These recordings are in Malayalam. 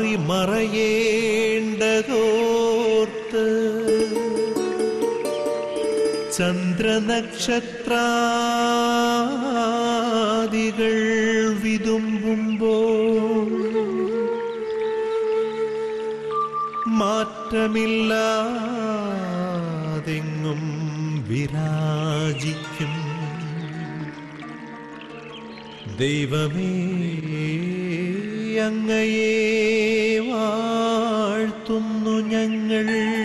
മാറി മറയേണ്ടതോർത്ത് ചന്ദ്രനക്ഷത്രാദികൾ വിതുമ്പുമ്പോൾ മാറ്റമില്ലാതെങ്ങും വിരാജിക്കും ദൈവമേ അങ്ങയെ വാഴ്ത്തുന്നു ഞങ്ങൾ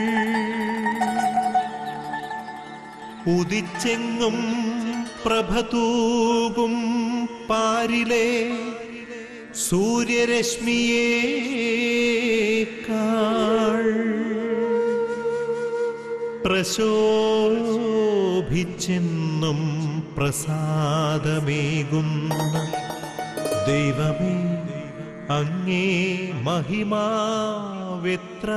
ഉദിച്ചെങ്ങും പ്രഭതൂകും പാരിലെ സൂര്യരശ്മിയേക്കാൾ പ്രശോഭിച്ചെന്നും പ്രസാദമേകുന്ന ദൈവമേ അങ്ങേ മഹിമാവെത്ര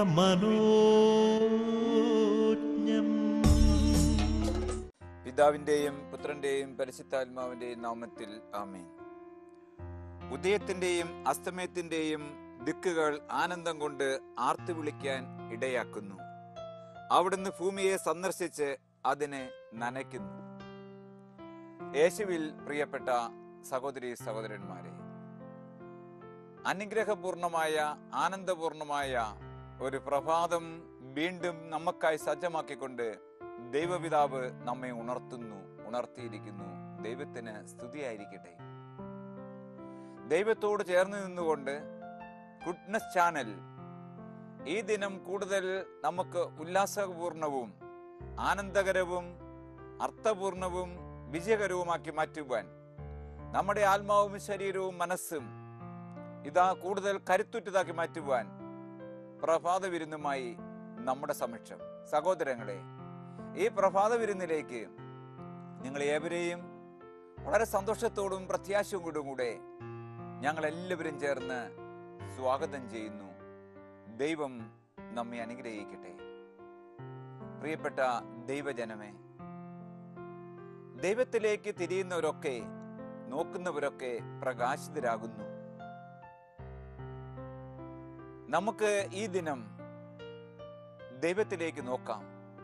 മനോജ്ഞം പിതാവിന്റെയും പുത്രന്റെയും പരിശുദ്ധാത്മാവിന്റെയും നാമത്തിൽ ആമേൻ ഉദയത്തിന്റെയും അസ്തമയത്തിന്റെയും ദിക്കുകൾ ആനന്ദം കൊണ്ട് ആർത്തു വിളിക്കാൻ ഇടയാക്കുന്നു അവിടുന്ന് ഭൂമിയെ സന്ദർശിച്ച് അതിനെ നനയ്ക്കുന്നു യേശുവിൽ പ്രിയപ്പെട്ട സഹോദരി സഹോദരന്മാരെ അനുഗ്രഹപൂർണമായ ആനന്ദപൂർണമായ ഒരു പ്രഭാതം വീണ്ടും നമുക്കായി സജ്ജമാക്കിക്കൊണ്ട് ദൈവപിതാവ് നമ്മെ ഉണർത്തുന്നു ഉണർത്തിയിരിക്കുന്നു ദൈവത്തിന് സ്തുതിയായിരിക്കട്ടെ ദൈവത്തോട് ചേർന്ന് നിന്നുകൊണ്ട് ഗുഡ്നസ് ചാനൽ ഈ ദിനം കൂടുതൽ നമുക്ക് ഉല്ലാസപൂർണവും ആനന്ദകരവും അർത്ഥപൂർണവും വിജയകരവുമാക്കി മാറ്റുവാൻ നമ്മുടെ ആത്മാവും ശരീരവും മനസ്സും ഇതാ കൂടുതൽ കരുത്തുറ്റതാക്കി മാറ്റുവാൻ പ്രഭാത വിരുന്നുമായി നമ്മുടെ സമക്ഷം സഹോദരങ്ങളെ ഈ പ്രഭാത വിരുന്നിലേക്ക് നിങ്ങൾ ഏവരെയും വളരെ സന്തോഷത്തോടും പ്രത്യാശയോടും കൂടെ ഞങ്ങൾ എല്ലാവരും ചേർന്ന് സ്വാഗതം ചെയ്യുന്നു ദൈവം നമ്മെ അനുഗ്രഹിക്കട്ടെ പ്രിയപ്പെട്ട ദൈവജനമേ ദൈവത്തിലേക്ക് തിരിയുന്നവരൊക്കെ നോക്കുന്നവരൊക്കെ പ്രകാശിതരാകുന്നു നമുക്ക് ഈ ദിനം ദൈവത്തിലേക്ക് നോക്കാം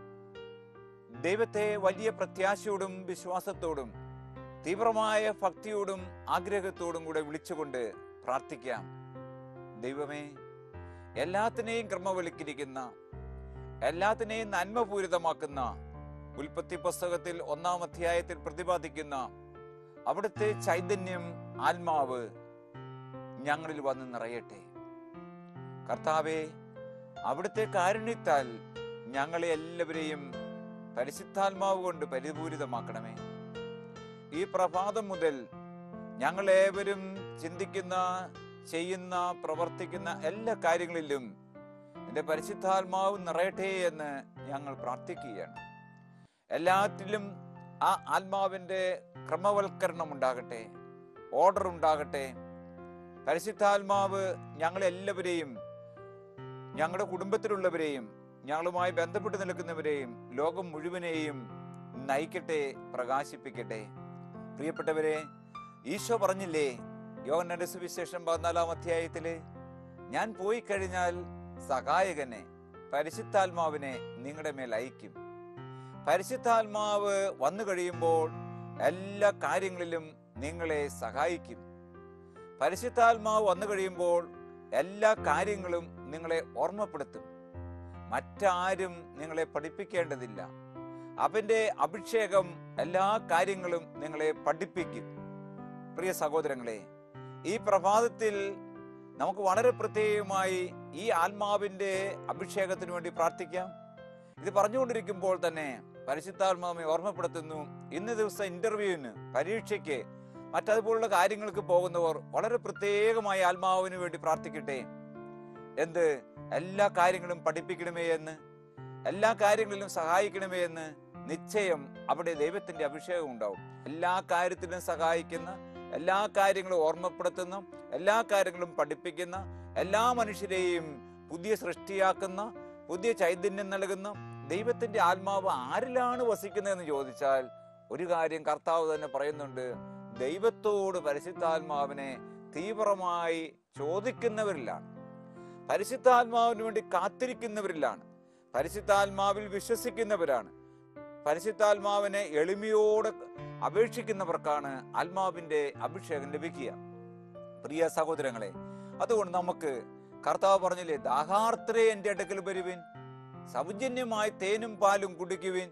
ദൈവത്തെ വലിയ പ്രത്യാശയോടും വിശ്വാസത്തോടും തീവ്രമായ ഭക്തിയോടും ആഗ്രഹത്തോടും കൂടെ വിളിച്ചുകൊണ്ട് പ്രാർത്ഥിക്കാം ദൈവമേ എല്ലാത്തിനെയും ക്രമവൽക്കരിക്കുന്ന എല്ലാത്തിനെയും നന്മപൂരിതമാക്കുന്ന ഉൽപ്പത്തി പുസ്തകത്തിൽ ഒന്നാം അധ്യായത്തിൽ പ്രതിപാദിക്കുന്ന അവിടുത്തെ ചൈതന്യം ആത്മാവ് ഞങ്ങളിൽ വന്ന് നിറയട്ടെ കർത്താവെ അവിടുത്തെ കാരുണ്യത്താൽ ഞങ്ങളെ എല്ലാവരെയും പരിശുദ്ധാത്മാവ് കൊണ്ട് പരിപൂരിതമാക്കണമേ ഈ പ്രഭാതം മുതൽ ഞങ്ങളേവരും ചിന്തിക്കുന്ന ചെയ്യുന്ന പ്രവർത്തിക്കുന്ന എല്ലാ കാര്യങ്ങളിലും നിന്റെ പരിശുദ്ധാത്മാവ് നിറയട്ടെ എന്ന് ഞങ്ങൾ പ്രാർത്ഥിക്കുകയാണ് എല്ലാറ്റിലും ആ ആത്മാവിൻ്റെ ക്രമവൽക്കരണം ഉണ്ടാകട്ടെ ഓർഡർ ഉണ്ടാകട്ടെ പരിശുദ്ധാത്മാവ് ഞങ്ങളെല്ലാവരെയും ഞങ്ങളുടെ കുടുംബത്തിലുള്ളവരെയും ഞങ്ങളുമായി ബന്ധപ്പെട്ട് നിൽക്കുന്നവരെയും ലോകം മുഴുവനെയും നയിക്കട്ടെ പ്രകാശിപ്പിക്കട്ടെ പ്രിയപ്പെട്ടവരെ ഈശോ പറഞ്ഞില്ലേ യോഹന്നന്റെ സുവിശേഷം പതിനാലാം അധ്യായത്തില് ഞാൻ പോയി കഴിഞ്ഞാൽ സഹായകനെ പരിശുദ്ധാത്മാവിനെ നിങ്ങളുടെ മേൽ അയക്കും പരിശുദ്ധാത്മാവ് വന്നു കഴിയുമ്പോൾ എല്ലാ കാര്യങ്ങളിലും നിങ്ങളെ സഹായിക്കും പരിശുദ്ധാത്മാവ് വന്നു കഴിയുമ്പോൾ എല്ലാ കാര്യങ്ങളും നിങ്ങളെ ഓർമ്മപ്പെടുത്തും മറ്റാരും നിങ്ങളെ പഠിപ്പിക്കേണ്ടതില്ല അവന്റെ അഭിഷേകം എല്ലാ കാര്യങ്ങളും നിങ്ങളെ പഠിപ്പിക്കും പ്രിയ സഹോദരങ്ങളെ ഈ പ്രഭാതത്തിൽ നമുക്ക് വളരെ പ്രത്യേകമായി ഈ ആത്മാവിന്റെ അഭിഷേകത്തിന് വേണ്ടി പ്രാർത്ഥിക്കാം ഇത് പറഞ്ഞുകൊണ്ടിരിക്കുമ്പോൾ തന്നെ പരിശുദ്ധാത്മാവെ ഓർമ്മപ്പെടുത്തുന്നു ഇന്ന് ദിവസം ഇന്റർവ്യൂവിന് പരീക്ഷയ്ക്ക് മറ്റതുപോലുള്ള കാര്യങ്ങൾക്ക് പോകുന്നവർ വളരെ പ്രത്യേകമായി ആത്മാവിന് വേണ്ടി പ്രാർത്ഥിക്കട്ടെ എന്ത് എല്ലാ കാര്യങ്ങളും പഠിപ്പിക്കണമേ എന്ന് എല്ലാ കാര്യങ്ങളിലും സഹായിക്കണമേ എന്ന് നിശ്ചയം അവിടെ ദൈവത്തിന്റെ അഭിഷേകം ഉണ്ടാവും എല്ലാ കാര്യത്തിലും സഹായിക്കുന്ന എല്ലാ കാര്യങ്ങളും ഓർമ്മപ്പെടുത്തുന്ന എല്ലാ കാര്യങ്ങളും പഠിപ്പിക്കുന്ന എല്ലാ മനുഷ്യരെയും പുതിയ സൃഷ്ടിയാക്കുന്ന പുതിയ ചൈതന്യം നൽകുന്ന ദൈവത്തിന്റെ ആത്മാവ് ആരിലാണ് വസിക്കുന്നതെന്ന് ചോദിച്ചാൽ ഒരു കാര്യം കർത്താവ് തന്നെ പറയുന്നുണ്ട് ദൈവത്തോട് പരിശുദ്ധാത്മാവിനെ തീവ്രമായി ചോദിക്കുന്നവരിലാണ് പരിശുദ്ധാത്മാവിന് വേണ്ടി കാത്തിരിക്കുന്നവരിലാണ് പരിശുദ്ധാത്മാവിൽ വിശ്വസിക്കുന്നവരാണ് പരിശുദ്ധാത്മാവിനെ എളിമയോടെ അപേക്ഷിക്കുന്നവർക്കാണ് ആത്മാവിന്റെ അഭിഷേകം ലഭിക്കുക പ്രിയ സഹോദരങ്ങളെ അതുകൊണ്ട് നമുക്ക് കർത്താവ് പറഞ്ഞില്ലേ ദാഹാർത്തരെ എൻ്റെ അടുക്കൽ വരുവിൻ സൗജന്യമായി തേനും പാലും കുടിക്കുവിൻ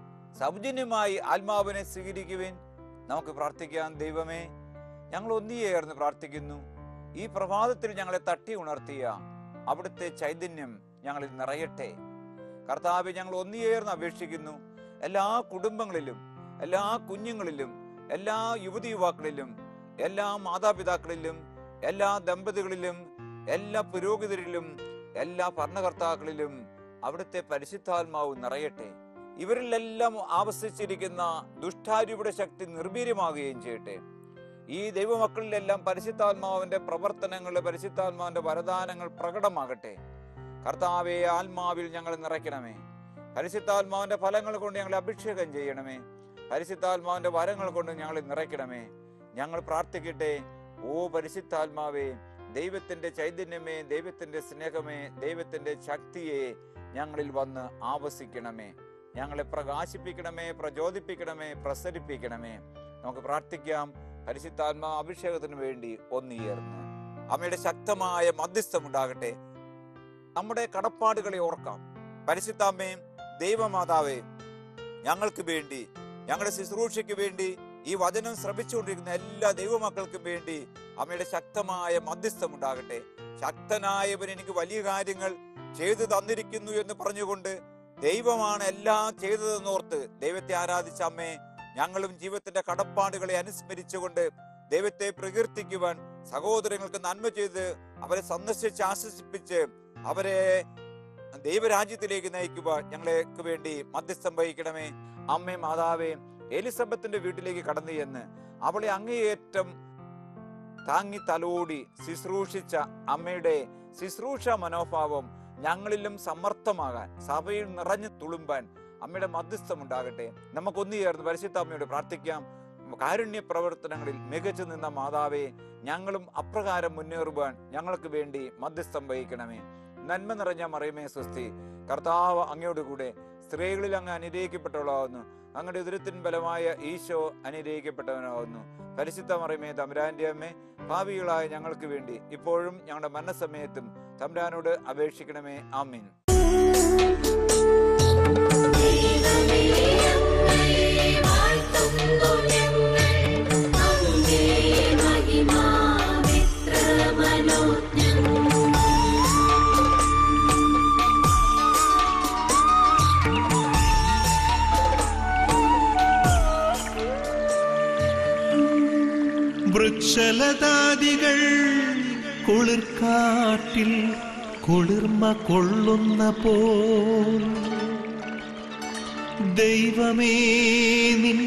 സൗജന്യമായി ആത്മാവിനെ സ്വീകരിക്കുവിൻ നമുക്ക് പ്രാർത്ഥിക്കാം ദൈവമേ ഞങ്ങൾ ഒന്നിയേർന്ന് പ്രാർത്ഥിക്കുന്നു ഈ പ്രഭാതത്തിൽ ഞങ്ങളെ തട്ടി ഉണർത്തിയ അവിടുത്തെ ചൈതന്യം ഞങ്ങളിൽ നിറയട്ടെ കർത്താവ് ഞങ്ങൾ ഒന്നിയേർന്ന് അപേക്ഷിക്കുന്നു എല്ലാ കുടുംബങ്ങളിലും എല്ലാ കുഞ്ഞുങ്ങളിലും എല്ലാ യുവതി യുവാക്കളിലും എല്ലാ മാതാപിതാക്കളിലും എല്ലാ ദമ്പതികളിലും എല്ലാ പുരോഹിതരിലും എല്ലാ ഭരണകർത്താക്കളിലും അവിടുത്തെ പരിശുദ്ധാത്മാവ് നിറയട്ടെ ഇവരിലെല്ലാം ആവസിച്ചിരിക്കുന്ന ദുഷ്ടാരിയുടെ ശക്തി നിർവീര്യമാകുകയും ചെയ്യട്ടെ ഈ ദൈവമക്കളിലെല്ലാം പരിശുദ്ധാത്മാവിന്റെ പ്രവർത്തനങ്ങൾ പരിശുദ്ധാത്മാവിന്റെ വരദാനങ്ങൾ പ്രകടമാകട്ടെ കർത്താവെ ആത്മാവിൽ ഞങ്ങൾ നിറയ്ക്കണമേ പരിശുദ്ധാത്മാവിന്റെ ഫലങ്ങൾ കൊണ്ട് ഞങ്ങളെ അഭിഷേകം ചെയ്യണമേ പരിശുദ്ധാത്മാവിന്റെ വരങ്ങൾ കൊണ്ട് ഞങ്ങളെ നിറയ്ക്കണമേ ഞങ്ങൾ പ്രാർത്ഥിക്കട്ടെ ഓ പരിശുദ്ധാത്മാവേ ദൈവത്തിന്റെ ചൈതന്യമേ ദൈവത്തിന്റെ സ്നേഹമേ ദൈവത്തിന്റെ ശക്തിയെ ഞങ്ങളിൽ വന്ന് ആവസിക്കണമേ ഞങ്ങളെ പ്രകാശിപ്പിക്കണമേ പ്രചോദിപ്പിക്കണമേ പ്രസരിപ്പിക്കണമേ നമുക്ക് പ്രാർത്ഥിക്കാം പരിശുദ്ധാത്മാ അഭിഷേകത്തിന് വേണ്ടി ഒന്നുയർന്ന് അമ്മയുടെ ശക്തമായ മധ്യസ്ഥം ഉണ്ടാകട്ടെ നമ്മുടെ കടപ്പാടുകളെ ഓർക്കാം പരിശുദ്ധാമ്മേ ദൈവമാതാവേ ഞങ്ങൾക്ക് വേണ്ടി ഞങ്ങളുടെ ശുശ്രൂഷയ്ക്ക് വേണ്ടി ഈ വചനം ശ്രമിച്ചുകൊണ്ടിരിക്കുന്ന എല്ലാ ദൈവമക്കൾക്കും വേണ്ടി അമ്മയുടെ ശക്തമായ മധ്യസ്ഥം ഉണ്ടാകട്ടെ ശക്തനായവൻ എനിക്ക് വലിയ കാര്യങ്ങൾ ചെയ്തു തന്നിരിക്കുന്നു എന്ന് പറഞ്ഞുകൊണ്ട് ദൈവമാണ് എല്ലാം ചെയ്തതെന്നോർത്ത് ദൈവത്തെ ആരാധിച്ച അമ്മേ ഞങ്ങളും ജീവിതത്തിന്റെ കടപ്പാടുകളെ അനുസ്മരിച്ചുകൊണ്ട് ദൈവത്തെ പ്രകീർത്തിക്കുവാൻ സഹോദരങ്ങൾക്ക് നന്മ ചെയ്ത് അവരെ സന്ദർശിച്ച് ആശ്വസിപ്പിച്ച് അവരെ ദൈവരാജ്യത്തിലേക്ക് നയിക്കുവാൻ ഞങ്ങൾക്ക് വേണ്ടി മധ്യസ്ഥം വഹിക്കണമേ അമ്മേ മാതാവേ എലിസബത്തിന്റെ വീട്ടിലേക്ക് കടന്നു ചെന്ന് അവളെ അങ്ങേയറ്റം താങ്ങി തലോടി ശുശ്രൂഷിച്ച അമ്മയുടെ ശുശ്രൂഷ മനോഭാവം ഞങ്ങളിലും സമർത്ഥമാകാൻ സഭയിൽ നിറഞ്ഞു തുളുമ്പാൻ അമ്മയുടെ മധ്യസ്ഥം ഉണ്ടാകട്ടെ നമുക്കൊന്നു ചേർന്ന് പരിശുദ്ധ അമ്മയോട് പ്രാർത്ഥിക്കാം കാരുണ്യ പ്രവർത്തനങ്ങളിൽ മികച്ചു നിന്ന മാതാവേ ഞങ്ങളും അപ്രകാരം മുന്നേറുവാൻ ഞങ്ങൾക്ക് വേണ്ടി മധ്യസ്ഥം വഹിക്കണമേ നന്മ നിറഞ്ഞ മറിയമേ സ്വസ്തി കർത്താവ് അങ്ങയോട് കൂടെ സ്ത്രീകളിൽ അങ്ങ് അനുഗ്രഹിക്കപ്പെട്ടവളാവുന്നു അങ്ങയുടെ ഉദരത്തിൻ ബലമായ ഈശോ അനുഗ്രഹിക്കപ്പെട്ടവനാവുന്നു പരിശുദ്ധ മറിയമേ തമ്പുരാന്റെ അമ്മേ ഭാവികളായ ഞങ്ങൾക്ക് വേണ്ടി ഇപ്പോഴും ഞങ്ങളുടെ മരണസമയത്തും തമ്പുരാനോട് അപേക്ഷിക്കണമേ ആമീൻ വൃക്ഷലതാദികൾ കുളിർക്കാട്ടിൽ കുളിർമ കൊള്ളുന്ന പോൽ ദൈവമേ നിൻ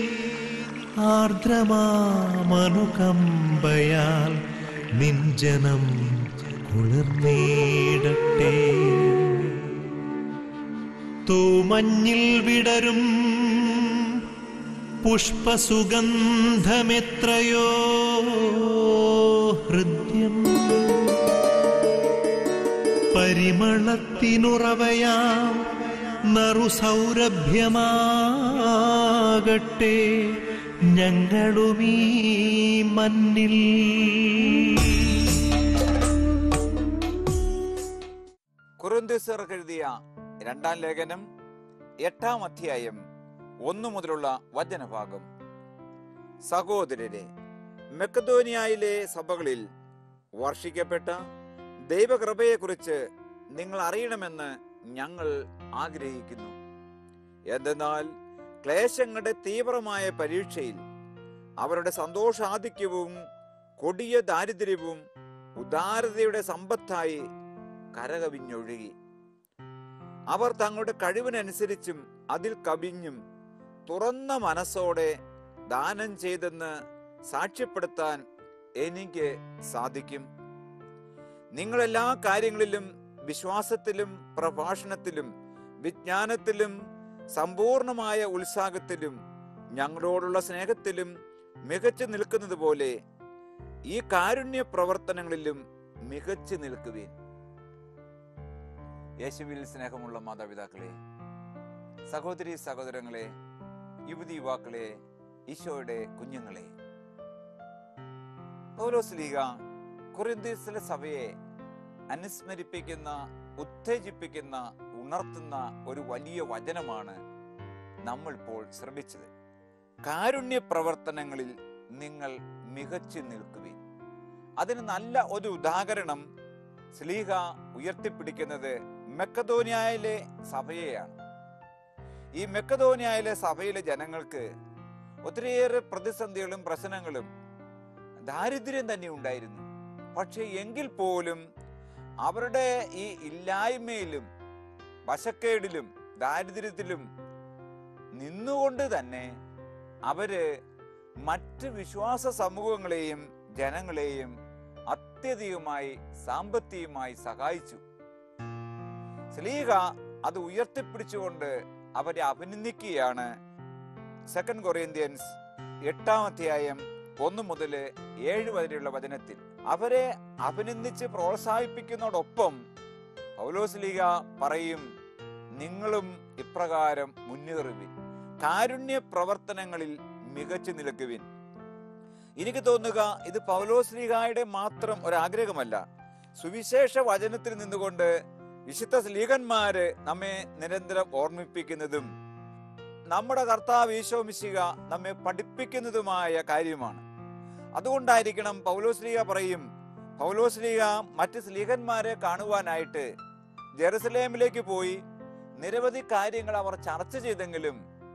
ആർദ്രമാമനുകമ്പയാൽ നിൻ ജനം കുളിർന്നേടട്ടെ തൂമഞ്ഞിൽ വിടരും പുഷ്പസുഗന്ധമെത്രയോ ഹൃദ്യം പരിമളത്തിനുറവയാം നറുസൗരഭ്യമാകട്ടെ ഞങ്ങളുമീ മണ്ണിൽ കുറുന്തീസർക്ക് എഴുതിയ രണ്ടാം ലേഖനം എട്ടാം അധ്യായം ഒന്നു മുതലുള്ള വചനഭാഗം സഹോദരരെ മെക്കതോനിയയിലെ സഭകളിൽ വർഷിക്കപ്പെട്ട ദൈവകൃപയെക്കുറിച്ച് നിങ്ങൾ അറിയണമെന്ന് ഞങ്ങൾ ആഗ്രഹിക്കുന്നു എന്തെന്നാൽ ക്ലേശങ്ങളുടെ തീവ്രമായ പരീക്ഷയിൽ അവരുടെ സന്തോഷാധിക്യവും കൊടിയ ദാരിദ്ര്യവും ഉദാരതയുടെ സമ്പത്തായി കരകവിഞ്ഞൊഴുകി അവർ തങ്ങളുടെ കഴിവിനനുസരിച്ചും അതിൽ കവിഞ്ഞും തുറന്ന മനസ്സോടെ ദാനം ചെയ്തെന്ന് സാക്ഷ്യപ്പെടുത്താൻ എനിക്ക് സാധിക്കും നിങ്ങൾ എല്ലാ കാര്യങ്ങളിലും വിശ്വാസത്തിലും പ്രഭാഷണത്തിലും വിജ്ഞാനത്തിലും സമ്പൂർണമായ ഉത്സാഹത്തിലും ഞങ്ങളോടുള്ള സ്നേഹത്തിലും മികച്ചു നിൽക്കുന്നത് പോലെ ഈ കാരുണ്യ പ്രവർത്തനങ്ങളിലും മികച്ചു നിൽക്കുവിൻ യേശുവിൽ സ്നേഹമുള്ള മാതാപിതാക്കളെ സഹോദരി സഹോദരങ്ങളെ യുവതി യുവാക്കളെ ഈശോയുടെ കുഞ്ഞുങ്ങളെ പൗലോസ് ലീഗ കൊറിന്തീസിലെ സഭയെ അനുസ്മരിപ്പിക്കുന്ന ഉത്തേജിപ്പിക്കുന്ന ഉണർത്തുന്ന ഒരു വലിയ വചനമാണ് നമ്മൾ ഇപ്പോൾ ശ്രമിച്ചത് കാരുണ്യ പ്രവർത്തനങ്ങളിൽ നിങ്ങൾ മികച്ചു നിൽക്കുവിൻ അതിന് നല്ല ഒരു ഉദാഹരണം സ്ലീഹ ഉയർത്തിപ്പിടിക്കുന്നത് മെക്കതോനിയയിലെ സഭയെയാണ് ഈ മെക്കതോനിയയിലെ സഭയിലെ ജനങ്ങൾക്ക് ഒത്തിരിയേറെ പ്രതിസന്ധികളും പ്രശ്നങ്ങളും ദാരിദ്ര്യം തന്നെ ഉണ്ടായിരുന്നു പക്ഷെ എങ്കിൽ പോലും അവരുടെ ഈ ഇല്ലായ്മയിലും വശക്കേടിലും ദാരിദ്ര്യത്തിലും നിന്നുകൊണ്ട് തന്നെ അവര് മറ്റ് വിശ്വാസ സമൂഹങ്ങളെയും ജനങ്ങളെയും അത്യധികമായി സാമ്പത്തികമായി സഹായിച്ചു സ്ലീഹ അത് ഉയർത്തിപ്പിടിച്ചുകൊണ്ട് അവരെ അഭിനന്ദിക്കുകയാണ് സെക്കൻഡ് കൊറിയന്ത്യൻസ് എട്ടാം അധ്യായം ഒന്ന് മുതൽ ഏഴ് വരെയുള്ള വചനത്തിൽ അവരെ അഭിനന്ദിച്ച് പ്രോത്സാഹിപ്പിക്കുന്നതോടൊപ്പം പൗലോസ്ലീഗ പറയും നിങ്ങളും ഇപ്രകാരം മുന്നേറുവിൻ കാരുണ്യ പ്രവർത്തനങ്ങളിൽ മികച്ചു നിൽക്കുവിൻ എനിക്ക് തോന്നുക ഇത് പൗലോസ്ലീഗായുടെ മാത്രം ഒരാഗ്രഹമല്ല സുവിശേഷ വചനത്തിൽ നിന്നുകൊണ്ട് വിശുദ്ധ സ്ലീഹന്മാര് നമ്മെ നിരന്തരം ഓർമ്മിപ്പിക്കുന്നതും നമ്മുടെ കർത്താവ് ഈശോമിശിക നമ്മെ പഠിപ്പിക്കുന്നതുമായ കാര്യമാണ് അതുകൊണ്ടായിരിക്കണം പൗലോസ്ലീഗ പറയും പൗലോസ്ലീഗ മറ്റ് സ്ലീഹന്മാരെ കാണുവാനായിട്ട് ജെറുസലേമിലേക്ക് പോയി നിരവധി കാര്യങ്ങൾ അവർ ചർച്ച ചെയ്തെങ്കിലും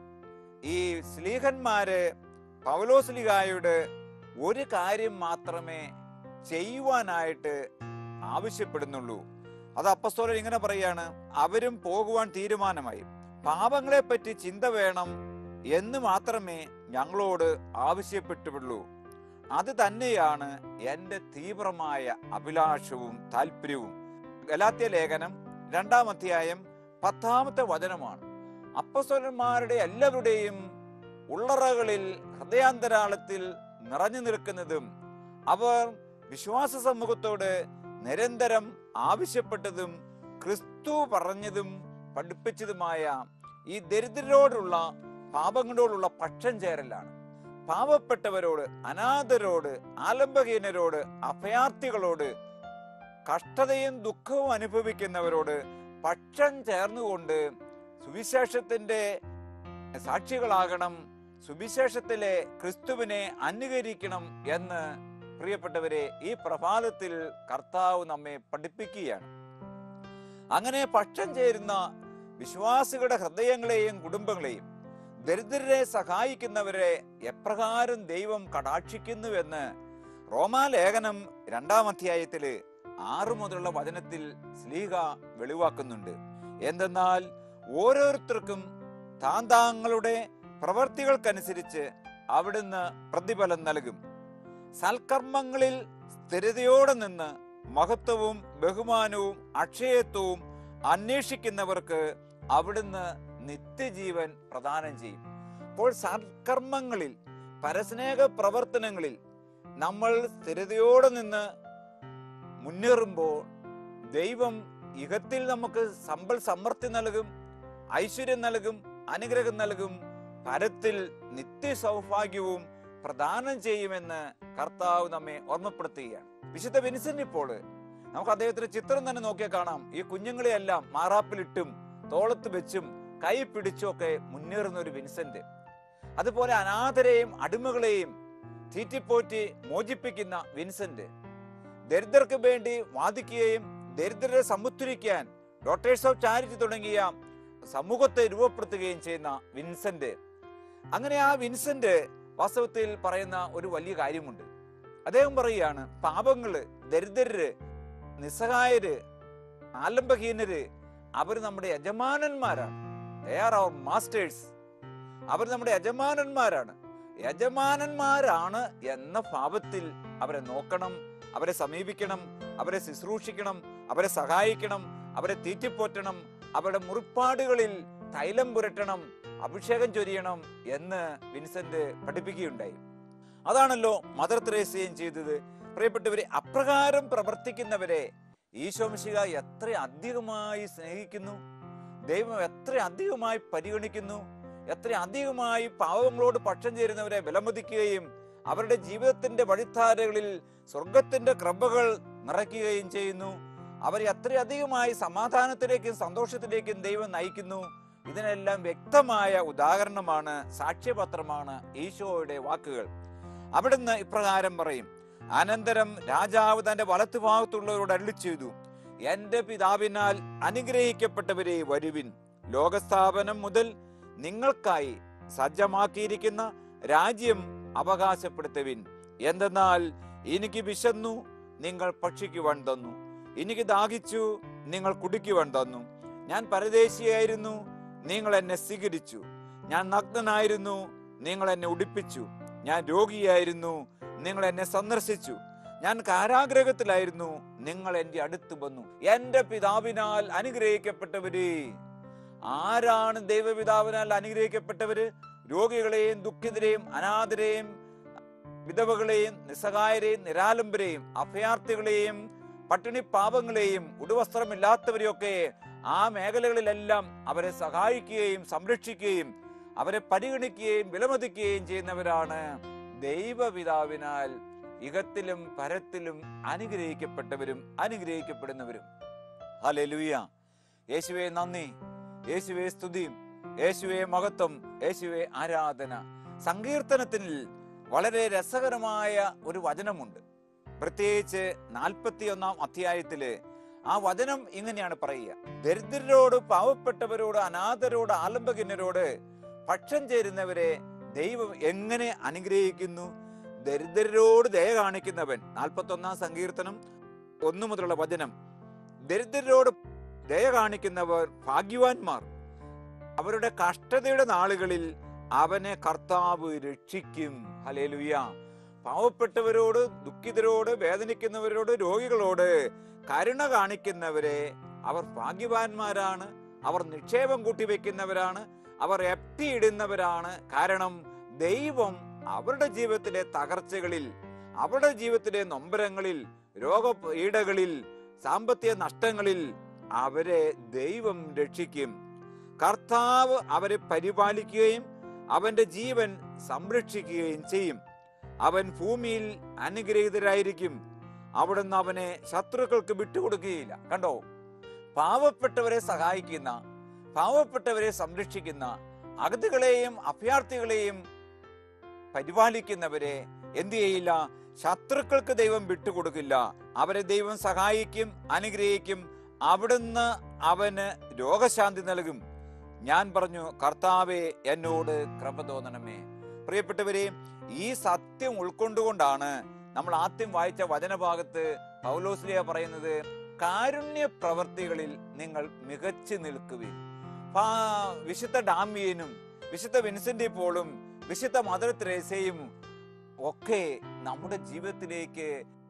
ഈ സ്ലീഹന്മാര് പൗലോസ്ലിഹായോട് ഒരു കാര്യം മാത്രമേ ചെയ്യുവാനായിട്ട് ആവശ്യപ്പെടുന്നുള്ളൂ അത് അപ്പസ്തോലൻ ഇങ്ങനെ പറയാണ് അവരും പോകുവാൻ തീരുമാനമായി പാപങ്ങളെ പറ്റി ചിന്ത വേണം എന്ന് മാത്രമേ ഞങ്ങളോട് ആവശ്യപ്പെട്ടുള്ളൂ അത് തന്നെയാണ് എൻ്റെ തീവ്രമായ അഭിലാഷവും താല്പര്യവും ഗലാത്യ ലേഖനം രണ്ടാം അധ്യായം പത്താമത്തെ വചനമാണ് അപ്പസ്തോലന്മാരുടെ എല്ലാവരുടെയും ഉള്ളറകളിൽ ഹൃദയാന്തരാളത്തിൽ നിറഞ്ഞു നിൽക്കുന്നതും അവർ വിശ്വാസ സമൂഹത്തോട് നിരന്തരം ആവശ്യപ്പെട്ടതും ക്രിസ്തു പറഞ്ഞതും പഠിപ്പിച്ചതുമായ ഈ ദരിദ്രരോടുള്ള പാപങ്ങളോടുള്ള പക്ഷം ചേരലാണ് പാവപ്പെട്ടവരോട് അനാഥരോട് ആലംബഹീനരോട് അഭയാർത്ഥികളോട് കഷ്ടതയും ദുഃഖവും അനുഭവിക്കുന്നവരോട് പക്ഷം ചേർന്നുകൊണ്ട് സുവിശേഷത്തിന്റെ സാക്ഷികളാകണം സുവിശേഷത്തിലെ ക്രിസ്തുവിനെ അനുകരിക്കണം എന്ന് പ്രിയപ്പെട്ടവരെ ഈ പ്രഭാതത്തിൽ കർത്താവ് നമ്മെ പഠിപ്പിക്കുകയാണ് അങ്ങനെ പക്ഷം ചേരുന്ന വിശ്വാസികളുടെ ഹൃദയങ്ങളെയും കുടുംബങ്ങളെയും ദരിദ്രരെ സഹായിക്കുന്നവരെ എപ്രകാരം ദൈവം കടാക്ഷിക്കുന്നുവെന്ന് റോമാലേഖനം രണ്ടാം അധ്യായത്തില് ആറു മുതലുള്ള വചനത്തിൽ സ്ലീഹ വെളിവാക്കുന്നുണ്ട് എന്തെന്നാൽ ഓരോരുത്തർക്കും താൻ താങ്കളുടെ പ്രവർത്തികൾക്കനുസരിച്ച് അവിടുന്ന് പ്രതിഫലം നൽകും സൽക്കർമ്മങ്ങളിൽ സ്ഥിരതയോടെ നിന്ന് മഹത്വവും ബഹുമാനവും അക്ഷയത്വവും അന്വേഷിക്കുന്നവർക്ക് അവിടുന്ന് നിത്യജീവൻ പ്രദാനം ചെയ്യും അപ്പോൾ സൽക്കർമ്മങ്ങളിൽ പരസ്നേഹ പ്രവർത്തനങ്ങളിൽ നമ്മൾ സ്ഥിരതയോടെ നിന്ന് മുന്നേറുമ്പോൾ ദൈവം ഇഹത്തിൽ നമുക്ക് സമ്പൽ സമൃദ്ധി നൽകും ഐശ്വര്യം നൽകും അനുഗ്രഹം നൽകും പരത്തിൽ നിത്യ സൗഭാഗ്യവും പ്രദാനം ചെയ്യുമെന്ന് കർത്താവ് നമ്മെ ഓർമ്മപ്പെടുത്തുകയാണ് വിശുദ്ധ വിൻസെന്റ് ഇപ്പോൾ നമുക്ക് അദ്ദേഹത്തിന്റെ ചിത്രം തന്നെ നോക്കിയാൽ കാണാം ഈ കുഞ്ഞുങ്ങളെയെല്ലാം മാറാപ്പിലിട്ടും തോളത്ത് വെച്ചും കൈ പിടിച്ചും ഒക്കെ മുന്നേറുന്ന ഒരു വിൻസെന്റ് അതുപോലെ അനാഥരെയും അടിമകളെയും തീറ്റിപ്പോറ്റി മോചിപ്പിക്കുന്ന വിൻസെന്റ് ദരിദ്രർക്ക് വേണ്ടി വാദിക്കുകയും ദരിദ്രരെ സമുദ്ധരിക്കാൻ ഡോക്ടേഴ്സ് ഓഫ് ചാരിറ്റി തുടങ്ങിയ സമൂഹത്തെ രൂപപ്പെടുത്തുകയും ചെയ്യുന്ന വിൻസെന്റ് അങ്ങനെ ആ വിൻസെന്റ് വാസ്തവത്തിൽ പറയുന്ന ഒരു വലിയ കാര്യമുണ്ട് അദ്ദേഹം പറയുകയാണ് പാപങ്ങള് ദരിദ്രര് നിസ്സഹായര് ആലംബഹീനര് അവർ നമ്മുടെ യജമാനന്മാരാണ് ദേ ആർ അവർ മാസ്റ്റേഴ്സ് അവർ നമ്മുടെ യജമാനന്മാരാണ് യജമാനന്മാരാണ് എന്ന ഭാവത്തിൽ അവരെ നോക്കണം അവരെ സമീപിക്കണം അവരെ ശുശ്രൂഷിക്കണം അവരെ സഹായിക്കണം അവരെ തീറ്റിപ്പോറ്റണം അവരുടെ മുറിപ്പാടുകളിൽ തൈലം പുരട്ടണം അഭിഷേകം ചൊരിയണം എന്ന് വിൻസെന്റ് പഠിപ്പിക്കുകയുണ്ടായി അതാണല്ലോ മദർ തെരേസയും ചെയ്തത് പ്രിയപ്പെട്ടവരെ അപ്രകാരം പ്രവർത്തിക്കുന്നവരെ ഈശോമിശിക എത്ര അധികമായി സ്നേഹിക്കുന്നു ദൈവം എത്ര അധികമായി പരിഗണിക്കുന്നു എത്ര അധികമായി പാവങ്ങളോട് പക്ഷം ചേരുന്നവരെ വിലമതിക്കുകയും അവരുടെ ജീവിതത്തിന്റെ വഴിത്താരകളിൽ സ്വർഗത്തിന്റെ കൃപകൾ നിറയ്ക്കുകയും ചെയ്യുന്നു അവരെ അത്രയധികമായി സമാധാനത്തിലേക്കും സന്തോഷത്തിലേക്കും ദൈവം നയിക്കുന്നു ഇതിനെല്ലാം വ്യക്തമായ ഉദാഹരണമാണ് സാക്ഷ്യപത്രമാണ് ഈശോയുടെ വാക്കുകൾ അവിടുന്ന് ഇപ്രകാരം പറയും അനന്തരം രാജാവ് തന്റെ വലത്തുഭാഗത്തുള്ളവരോട് അരുളി ചെയ്തു എന്റെ പിതാവിനാൽ അനുഗ്രഹിക്കപ്പെട്ടവരെ വരുവിൻ ലോകസ്ഥാപനം മുതൽ നിങ്ങൾക്കായി സജ്ജമാക്കിയിരിക്കുന്ന രാജ്യം അവകാശപ്പെടുത്തുവിൻ എന്തെന്നാൽ എനിക്ക് വിശന്നു നിങ്ങൾ ഭക്ഷിക്കുവാൻ തന്നു എനിക്ക് ദാഹിച്ചു നിങ്ങൾ കുടിക്കുവാൻ തന്നു ഞാൻ പരദേശിയായിരുന്നു നിങ്ങൾ എന്നെ സ്വീകരിച്ചു ഞാൻ നഗ്നനായിരുന്നു നിങ്ങൾ എന്നെ ഉടുപ്പിച്ചു ഞാൻ രോഗിയായിരുന്നു നിങ്ങൾ എന്നെ സന്ദർശിച്ചു ഞാൻ കാരാഗ്രഹത്തിലായിരുന്നു നിങ്ങൾ എൻ്റെ അടുത്ത് വന്നു എൻ്റെ പിതാവിനാൽ അനുഗ്രഹിക്കപ്പെട്ടവര് ആരാണ് ദൈവപിതാവിനാൽ അനുഗ്രഹിക്കപ്പെട്ടവര് രോഗികളെയും ദുഃഖിതരെയും അനാഥരെയും വിധവകളെയും നിസ്സഹായരെയും നിരാലംബരെയും അഭയാർത്ഥികളെയും പട്ടിണി പാപങ്ങളെയും ഉടുവസ്ത്രമില്ലാത്തവരെയൊക്കെ ആ മേഖലകളിലെല്ലാം അവരെ സഹായിക്കുകയും സംരക്ഷിക്കുകയും അവരെ പരിഗണിക്കുകയും വിലമതിക്കുകയും ചെയ്യുന്നവരാണ് ദൈവപിതാവിനാൽ ഇഹത്തിലും പരത്തിലും അനുഗ്രഹിക്കപ്പെട്ടവരും അനുഗ്രഹിക്കപ്പെടുന്നവരും ഹല്ലേലൂയ യേശുവെ നന്ദി യേശുവെ സ്തുതിയും യേശുവെ മഹത്വം യേശുവെ ആരാധന സങ്കീർത്തനത്തിൽ വളരെ രസകരമായ ഒരു വചനമുണ്ട് പ്രത്യേകിച്ച് നാൽപ്പത്തിയൊന്നാം അധ്യായത്തില് ആ വചനം ഇങ്ങനെയാണ് പറയുക ദരിദ്രരോട് പാവപ്പെട്ടവരോട് അനാഥരോട് ആലംബകിന്നരോട് പക്ഷം ചേരുന്നവരെ ദൈവം എങ്ങനെ അനുഗ്രഹിക്കുന്നു ദരിദ്രരോട് ദയ കാണിക്കുന്നവൻ നാൽപ്പത്തൊന്നാം സങ്കീർത്തനം ഒന്നു മുതലുള്ള വചനം ദരിദ്രരോട് ദയ കാണിക്കുന്നവർ ഭാഗ്യവാന്മാർ അവരുടെ കഷ്ടതയുടെ നാളുകളിൽ അവനെ കർത്താവ് രക്ഷിക്കും ഹലേലുയ്യ പാവപ്പെട്ടവരോട് ദുഃഖിതരോട് വേദനിക്കുന്നവരോട് രോഗികളോട് കരുണ കാണിക്കുന്നവരെ അവർ ഭാഗ്യവാന്മാരാണ് അവർ നിക്ഷേപം കൂട്ടിവെക്കുന്നവരാണ് അവർ എപ്തിയിടുന്നവരാണ് കാരണം ദൈവം അവരുടെ ജീവിതത്തിലെ തകർച്ചകളിൽ അവരുടെ ജീവിതത്തിലെ നൊമ്പരങ്ങളിൽ രോഗപീഠകളിൽ സാമ്പത്തിക നഷ്ടങ്ങളിൽ അവരെ ദൈവം രക്ഷിക്കും കർത്താവ് അവരെ പരിപാലിക്കുകയും അവന്റെ ജീവൻ സംരക്ഷിക്കുകയും ചെയ്യും അവൻ ഭൂമിയിൽ അനുഗ്രഹീതരായിരിക്കും അവിടുന്ന് അവനെ ശത്രുക്കൾക്ക് വിട്ടുകൊടുക്കുകയില്ല കണ്ടോ പാവപ്പെട്ടവരെ സഹായിക്കുന്ന പാവപ്പെട്ടവരെ സംരക്ഷിക്കുന്ന അഗതികളെയും അഭയാർത്ഥികളെയും പരിപാലിക്കുന്നവരെ എന്തു ചെയ്യില്ല ശത്രുക്കൾക്ക് ദൈവം വിട്ടുകൊടുക്കില്ല അവരെ ദൈവം സഹായിക്കും അനുഗ്രഹിക്കും അവിടുന്ന് അവന് രോഗശാന്തി നൽകും ഞാൻ പറഞ്ഞു കർത്താവെ എന്നോട് കൃപ തോന്നണമേ പ്രിയപ്പെട്ടവരെ ഈ സത്യം ഉൾക്കൊണ്ടുകൊണ്ടാണ് നമ്മൾ ആദ്യം വായിച്ച വചനഭാഗത്ത് പൗലോസ്ലിയ പറയുന്നത് കാരുണ്യ പ്രവർത്തികളിൽ നിങ്ങൾ മികച്ചു നിൽക്കുവിൻ പാ- വിശുദ്ധ ഡാമിയനും വിശുദ്ധ വിൻസെന്റ് പോളും വിശുദ്ധ മദർ തെരേസയും ഒക്കെ നമ്മുടെ ജീവിതത്തിലേക്ക്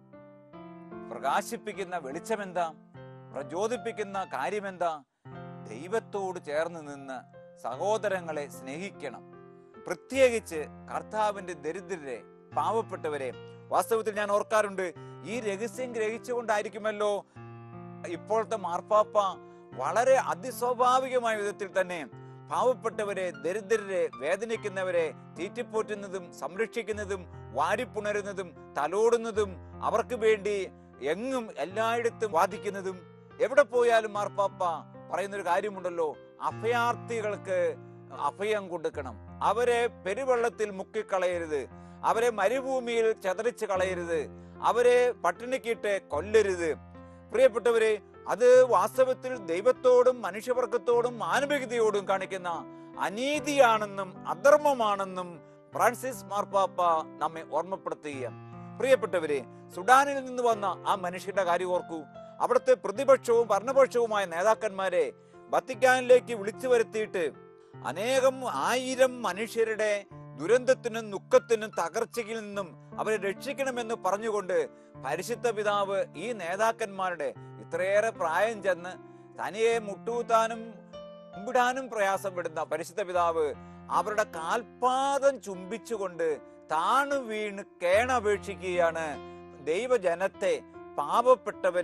പ്രകാശിപ്പിക്കുന്ന വെളിച്ചമെന്താ പ്രചോദിപ്പിക്കുന്ന കാര്യമെന്താ ദൈവത്തോട് ചേർന്ന് നിന്ന് സഹോദരങ്ങളെ സ്നേഹിക്കണം പ്രത്യേകിച്ച് കർത്താവിന്റെ ദരിദ്രരെ പാവപ്പെട്ടവരെ വാസ്തവത്തിൽ ഞാൻ ഓർക്കാറുണ്ട് ഈ രഹസ്യം ഗ്രഹിച്ചുകൊണ്ടായിരിക്കുമല്ലോ ഇപ്പോഴത്തെ മാർപ്പാപ്പ വളരെ അതിസ്വാഭാവികമായ വിധത്തിൽ തന്നെ പാവപ്പെട്ടവരെ ദരിദ്രരെ വേദനിക്കുന്നവരെ തീറ്റിപ്പോറ്റുന്നതും സംരക്ഷിക്കുന്നതും വാരിപ്പുണരുന്നതും തലോടുന്നതും അവർക്ക് വേണ്ടി എങ്ങും എല്ലായിടത്തും വാദിക്കുന്നതും എവിടെ പോയാലും മാർപ്പാപ്പ പറയുന്നൊരു കാര്യമുണ്ടല്ലോ അഭയാർത്ഥികൾക്ക് അഭയം കൊടുക്കണം അവരെ പെരുവെള്ളത്തിൽ മുക്കിക്കളയരുത് അവരെ മരുഭൂമിയിൽ ചതറിച്ച് കളയരുത് അവരെ പട്ടിണിക്കിട്ട് കൊല്ലരുത് പ്രിയപ്പെട്ടവരെ അത് വാസ്തവത്തിൽ ദൈവത്തോടും മനുഷ്യവർഗത്തോടും മാനവികതയോടും കാണിക്കുന്ന അനീതിയാണെന്നും അധർമ്മമാണെന്നും ഫ്രാൻസിസ് മാർപ്പാപ്പ നമ്മെ ഓർമ്മപ്പെടുത്തുകയാണ് പ്രിയപ്പെട്ടവരെ സുഡാനിൽ നിന്ന് വന്ന ആ മനുഷ്യരുടെ കാര്യം ഓർക്കൂ അവിടുത്തെ പ്രതിപക്ഷവും ഭരണപക്ഷവുമായ നേതാക്കന്മാരെ വത്തിക്കാനിലേക്ക് വിളിച്ചു വരുത്തിയിട്ട് അനേകം ആയിരം മനുഷ്യരുടെ ദുരന്തത്തിനും ദുഃഖത്തിനും തകർച്ചയിൽ നിന്നും അവരെ രക്ഷിക്കണമെന്ന് പറഞ്ഞുകൊണ്ട് പരിശുദ്ധ പിതാവ് ഈ നേതാക്കന്മാരുടെ ഇത്രയേറെ പ്രായം ചെന്ന് തനിയെ മുട്ടൂത്താനും കുമ്പിടാനും പ്രയാസപ്പെടുന്ന പരിശുദ്ധ പിതാവ് അവരുടെ കാൽപാദം ചുംബിച്ചുകൊണ്ട് താണു വീണ് കേണപേക്ഷിക്കുകയാണ് ദൈവജനത്തെ പാവപ്പെട്ടവരെ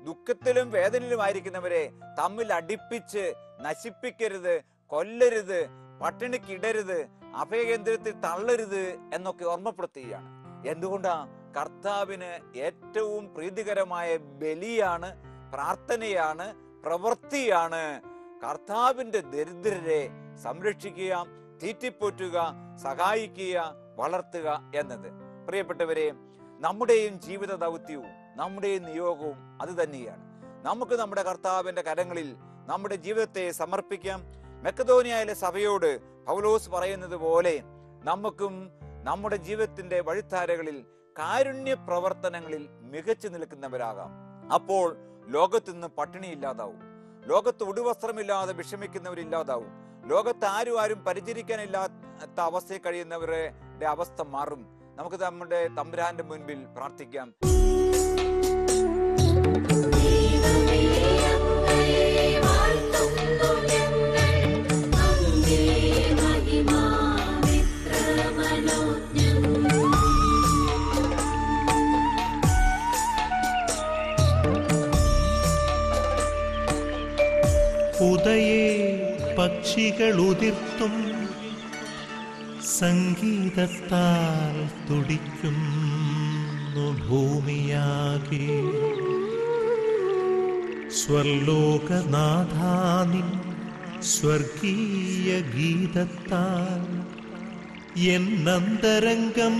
ദുഃഖത്തിലും വേദനയിലുമായിരിക്കുന്നവരെ തമ്മിൽ അടിപ്പിച്ച് നശിപ്പിക്കരുത് കൊല്ലരുത് പട്ടിണിക്കിടരുത് അഭയകേന്ദ്രത്തിൽ തള്ളരുത് എന്നൊക്കെ ഓർമ്മപ്പെടുത്തുകയാണ് എന്തുകൊണ്ടാ കർത്താവിന് ഏറ്റവും പ്രീതികരമായ ബലിയാണ് പ്രാർത്ഥനയാണ് പ്രവൃത്തിയാണ് കർത്താവിന്റെ ദരിദ്രരെ സംരക്ഷിക്കുക തീറ്റിപ്പോറ്റുക സഹായിക്കുക വളർത്തുക എന്നത് പ്രിയപ്പെട്ടവരെ നമ്മുടെയും ജീവിത ദൗത്യവും നമ്മുടെയും നിയോഗവും അത് തന്നെയാണ് നമുക്ക് നമ്മുടെ കർത്താവിന്റെ കരങ്ങളിൽ നമ്മുടെ ജീവിതത്തെ സമർപ്പിക്കാം മെക്കതോനിയയിലെ സഭയോട് പൗലോസ് പറയുന്നത് പോലെ നമുക്കും നമ്മുടെ ജീവിതത്തിന്റെ വഴിത്താരകളിൽ കാരുണ്യ പ്രവർത്തനങ്ങളിൽ മികച്ചു നിൽക്കുന്നവരാകാം അപ്പോൾ ലോകത്ത് നിന്ന് പട്ടിണി ഇല്ലാതാവും ലോകത്ത് ഉടുവസ്ത്രമില്ലാതെ വിഷമിക്കുന്നവരില്ലാതാവും ലോകത്ത് ആരും ആരും പരിചരിക്കാനില്ലാത്ത അവസ്ഥയിൽ കഴിയുന്നവരുടെ അവസ്ഥ മാറും നമുക്ക് നമ്മുടെ തമ്പുരാന്റെ മുൻപിൽ പ്രാർത്ഥിക്കാം ദൈവമേ അങ്ങയെ വാഴ്ത്തുന്നു ഞങ്ങൾ അങ്ങേ മഹിമാവിത്ര മനോജ്ഞം ഉദയേ പക്ഷികൾ ഉതിർത്തും സംഗീതത്താൽ തുടിക്കുന്നു ഭൂമിയാകെ സ്വർലോകനാഥാനിൻ സ്വർഗീയ ഗീതത്താൽ എന്നന്തരംഗം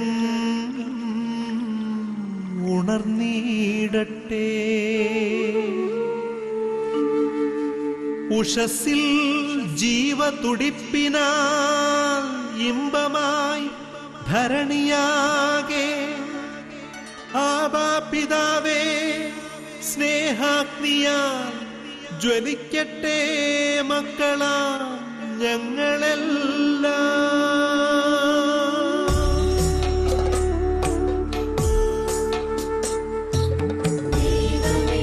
ഉണർന്നീടട്ടെ ഉഷസിൽ ജീവതുടിപ്പിനാൽ ഇമ്പമായി ധരണിയാകെ ആബാപിതാവേ സ്നേഹാഗ്നിയാൽ ജ്വലിക്കട്ടെ മക്കളാ ഞങ്ങളെല്ലാം ദൈവമേ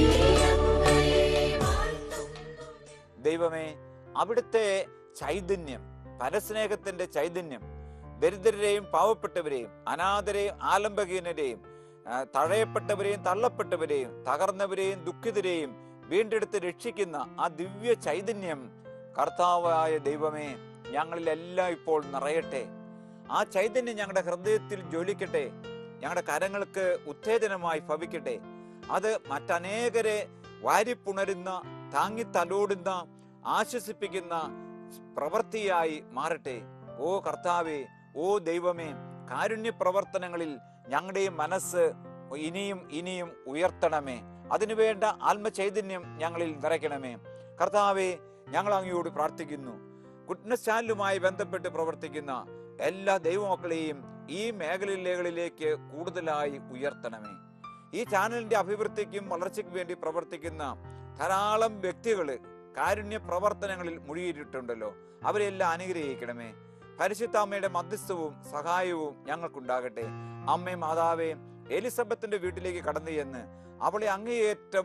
അങ്ങയെ വാഴ്ത്തുന്നു ദൈവമേ അവിടുത്തെ ചൈതന്യം പരസ്നേഹത്തിന്റെ ചൈതന്യം ദരിദ്രരെയും പാവപ്പെട്ടവരെയും അനാഥരെയും ആലംബഹീനരെയും ആ, തഴയപ്പെട്ടവരെയും തള്ളപ്പെട്ടവരെയും തകർന്നവരെയും ദുഃഖിതരെയും വീണ്ടെടുത്ത് രക്ഷിക്കുന്ന ആ ദിവ്യ ചൈതന്യം കർത്താവായ ദൈവമേ ഞങ്ങളിലെല്ലാം ഇപ്പോൾ നിറയട്ടെ ആ ചൈതന്യം ഞങ്ങളുടെ ഹൃദയത്തിൽ ജ്വലിക്കട്ടെ ഞങ്ങളുടെ കരങ്ങൾക്ക് ഉത്തേജനമായി ഭവിക്കട്ടെ അത് മറ്റനേകരെ വാരിപ്പുണരുന്ന താങ്ങി തലോടുന്ന ആശ്വസിപ്പിക്കുന്ന പ്രവൃത്തിയായി മാറട്ടെ ഓ കർത്താവേ ഓ ദൈവമേ കാരുണ്യ പ്രവർത്തനങ്ങളിൽ ഞങ്ങളുടെ മനസ്സ് ഇനിയും ഇനിയും ഉയർത്തണമേ അതിനുവേണ്ട ആത്മചൈതന്യം ഞങ്ങളിൽ നിറയ്ക്കണമേ കർത്താവെ ഞങ്ങൾ അങ്ങയോട് പ്രാർത്ഥിക്കുന്നു ഗുഡ്നസ് ചാനലുമായി ബന്ധപ്പെട്ട് പ്രവർത്തിക്കുന്ന എല്ലാ ദൈവമക്കളെയും ഈ മേഖലകളിലേക്ക് കൂടുതലായി ഉയർത്തണമേ ഈ ചാനലിന്റെ അഭിവൃദ്ധിക്കും വളർച്ചയ്ക്കും വേണ്ടി പ്രവർത്തിക്കുന്ന ധാരാളം വ്യക്തികള് കാരുണ്യ പ്രവർത്തനങ്ങളിൽ മുഴുകിയിട്ടുണ്ടല്ലോ അവരെല്ലാം അനുഗ്രഹിക്കണമേ പരിശുദ്ധ അമ്മയുടെ മധ്യസ്ഥവും സഹായവും ഞങ്ങൾക്കുണ്ടാകട്ടെ അമ്മേ മാതാവേ എലിസബത്തിന്റെ വീട്ടിലേക്ക് കടന്നു ചെന്ന് അവളെ അങ്ങേയറ്റം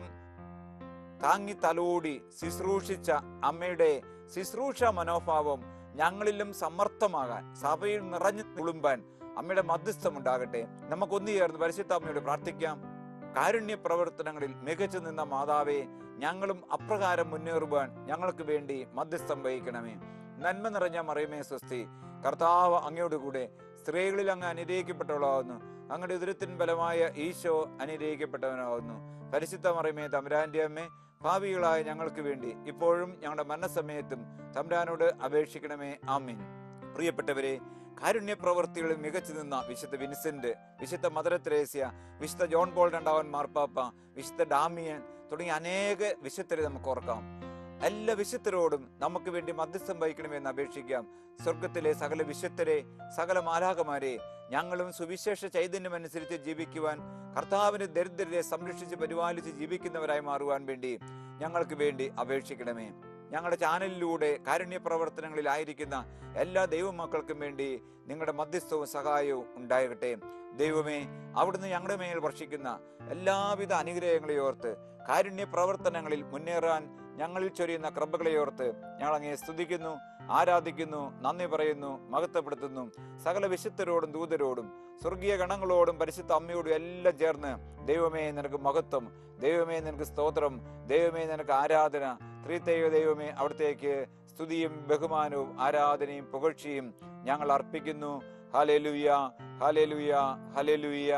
താങ്ങി തലോടി ശുശ്രൂഷിച്ച അമ്മയുടെ ശുശ്രൂഷ മനോഭാവം ഞങ്ങളിലും സമർത്ഥമാകാൻ സഭയിൽ നിറഞ്ഞു തുളുമ്പാൻ അമ്മയുടെ മധ്യസ്ഥം ഉണ്ടാകട്ടെ നമുക്ക് ഒന്നു ചേർന്ന് പരിശുദ്ധ അമ്മയോട് പ്രാർത്ഥിക്കാം കാരുണ്യ പ്രവർത്തനങ്ങളിൽ മികച്ചു നിന്ന മാതാവേ ഞങ്ങളും അപ്രകാരം മുന്നേറുവാൻ ഞങ്ങൾക്ക് വേണ്ടി മധ്യസ്ഥം വഹിക്കണമേ നന്മ നിറഞ്ഞ മറിയമേ സ്വസ്തി കർത്താവ് അങ്ങയോട് കൂടെ സ്ത്രീകളിൽ അങ്ങ് അനുഗ്രഹിക്കപ്പെട്ടവളാവുന്നു അങ്ങയുടെ ഉദരത്തിൻ ബലമായ ഈശോ അനുഗ്രഹിക്കപ്പെട്ടവനാവുന്നു പരിശുദ്ധ മറിയമേ തമ്പുരാന്റെ അമ്മേ ഭാവികളായ ഞങ്ങൾക്ക് വേണ്ടി ഇപ്പോഴും ഞങ്ങളുടെ മരണസമയത്തും തമ്പുരാനോട് അപേക്ഷിക്കണമേ ആമീൻ പ്രിയപ്പെട്ടവരെ കാരുണ്യ പ്രവൃത്തികളിൽ മികച്ചു നിന്ന വിശുദ്ധ വിൻസെന്റ് വിശുദ്ധ മദർ തെരേസ്യ വിശുദ്ധ ജോൺ പോൾ രണ്ടാവൻ മാർപ്പാപ്പ വിശുദ്ധ ഡാമിയൻ തുടങ്ങിയ അനേക വിശുദ്ധരെ നമുക്ക് ഓർക്കാം എല്ലാ വിശുദ്ധരോടും നമുക്ക് വേണ്ടി മധ്യസ്ഥം വഹിക്കണമെന്ന് അപേക്ഷിക്കാം സ്വർഗത്തിലെ സകല വിശുദ്ധരെ സകല മാലാകമാരെ ഞങ്ങളും സുവിശേഷ ചൈതന്യം അനുസരിച്ച് ജീവിക്കുവാൻ കർത്താവിന് ദരിദ്രരെ സംരക്ഷിച്ച് പരിപാലിച്ച് ജീവിക്കുന്നവരായി മാറുവാൻ വേണ്ടി ഞങ്ങൾക്ക് വേണ്ടി അപേക്ഷിക്കണമേ ഞങ്ങളുടെ ചാനലിലൂടെ കാരുണ്യ പ്രവർത്തനങ്ങളിലായിരിക്കുന്ന എല്ലാ ദൈവമക്കൾക്കും വേണ്ടി നിങ്ങളുടെ മധ്യസ്ഥവും സഹായവും ഉണ്ടാകട്ടെ ദൈവമേ അവിടുന്ന് ഞങ്ങളുടെ മേൽ വർഷിക്കുന്ന എല്ലാവിധ അനുഗ്രഹങ്ങളെ ഓർത്ത് കാരുണ്യ പ്രവർത്തനങ്ങളിൽ മുന്നേറാൻ ഞങ്ങളിൽ ചൊരിയുന്ന കൃപകളെ ഓർത്ത് ഞങ്ങൾ അങ്ങേ സ്തുതിക്കുന്നു ആരാധിക്കുന്നു നന്ദി പറയുന്നു മഹത്വപ്പെടുത്തുന്നു സകല വിശുദ്ധരോടും ദൂതരോടും സ്വർഗീയ ഗണങ്ങളോടും പരിശുദ്ധ അമ്മയോടും എല്ലാം ചേർന്ന് ദൈവമേ നിനക്ക് മഹത്വം ദൈവമേ നിനക്ക് സ്തോത്രം ദൈവമേ നിനക്ക് ആരാധന ത്രിതൈവ ദൈവമേ അവിടത്തേക്ക് സ്തുതിയും ബഹുമാനവും ആരാധനയും പുകഴ്ചയും ഞങ്ങൾ അർപ്പിക്കുന്നു ഹലേലുയ ഹലേലുയ ഹലേലുയ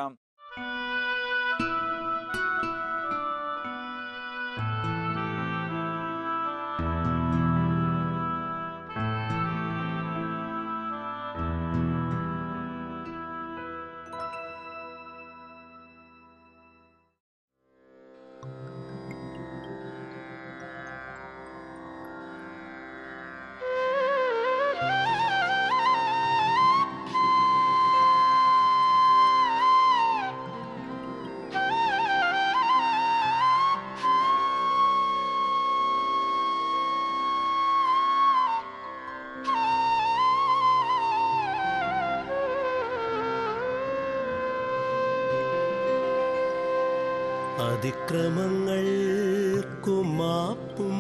അതിക്രമങ്ങൾക്കു മാപ്പും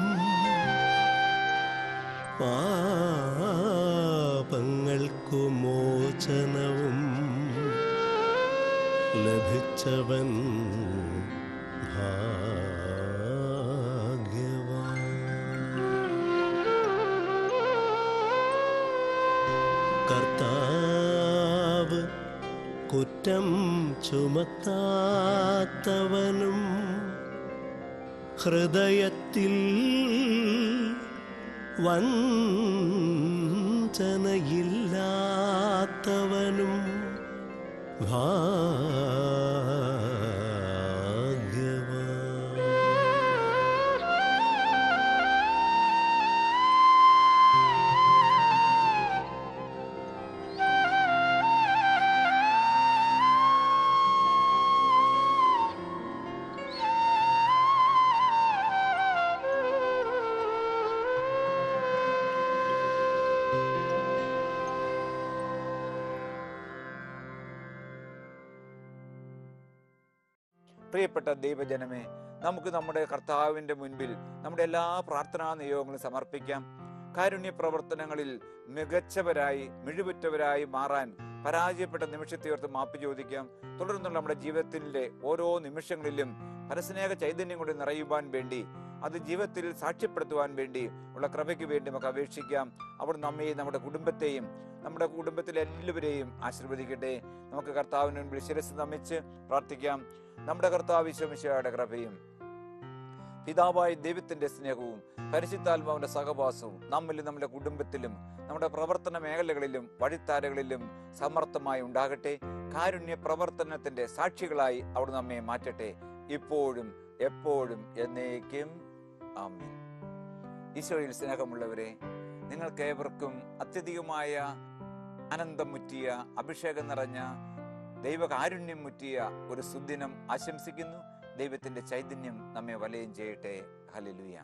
പാപങ്ങൾക്കു മോചനവും ലഭിച്ചവൻ ഭാഗ്യവാൻ കർത്താവ് കുറ്റം ചുമത്താത്തവനും ഹൃദയത്തിൽ വഞ്ചനയില്ലാത്തവനും ഭാഗ്യവാൻ പ്രിയപ്പെട്ട ദൈവജനമേ നമുക്ക് നമ്മുടെ കർത്താവിന്റെ മുൻപിൽ നമ്മുടെ എല്ലാ പ്രാർത്ഥനാ നിയോഗങ്ങളും സമർപ്പിക്കാം കാരുണ്യ പ്രവർത്തനങ്ങളിൽ മികച്ചവരായി മിഴിവുറ്റവരായി മാറാൻ പരാജയപ്പെട്ട നിമിഷത്തെ ഓർത്ത് മാപ്പ് ചോദിക്കാം തുടർന്നുള്ള നമ്മുടെ ജീവിതത്തിന്റെ ഓരോ നിമിഷങ്ങളിലും പരസ്നേഹ ചൈതന്യം കൊണ്ട് നിറയുവാൻ വേണ്ടി അത് ജീവിതത്തിൽ സാക്ഷ്യപ്പെടുത്തുവാൻ വേണ്ടി ഉള്ള കൃപയ്ക്ക് വേണ്ടി നമുക്ക് അപേക്ഷിക്കാം അവിടെ നമ്മയും നമ്മുടെ കുടുംബത്തെയും നമ്മുടെ കുടുംബത്തിലെ എല്ലാവരെയും ആശീർവദിക്കട്ടെ നമുക്ക് കർത്താവിന് മുൻപിൽ ശിരസ് നമിച്ച് പ്രാർത്ഥിക്കാം നമ്മുടെ കർത്താവ് വിശ്വമിശയുടെ കൃപയും പിതാവായ ദൈവത്തിന്റെ സ്നേഹവും പരിശുദ്ധാത്മാവിന്റെ സഹവാസവും നമ്മിലും നമ്മുടെ കുടുംബത്തിലും നമ്മുടെ പ്രവർത്തന മേഖലകളിലും വഴിത്താരകളിലും സമർത്ഥമായി ഉണ്ടാകട്ടെ കാരുണ്യ പ്രവർത്തനത്തിന്റെ സാക്ഷികളായി അവിടെ നമ്മെ മാറ്റട്ടെ ഇപ്പോഴും എപ്പോഴും എന്നേക്കും ആമീൻ ഈശോയിൽ സ്നേഹമുള്ളവരെ നിങ്ങൾക്ക് ഏവർക്കും അത്യധികമായ ആനന്ദം മുറ്റിയ അഭിഷേകം നിറഞ്ഞ ദൈവകാരുണ്യം മുറ്റിയ ഒരു സുദിനം ആശംസിക്കുന്നു ദൈവത്തിന്റെ ചൈതന്യം നമ്മെ വലയം ചെയ്യട്ടെ ഹല്ലേലൂയ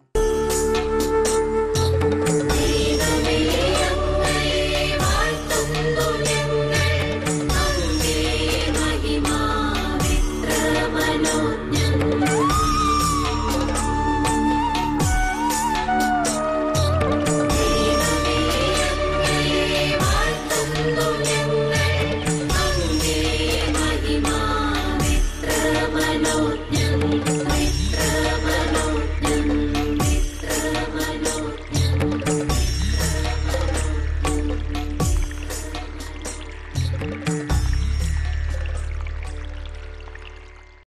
ദൈവമേ അങ്ങയെ വാഴ്ത്തുന്നു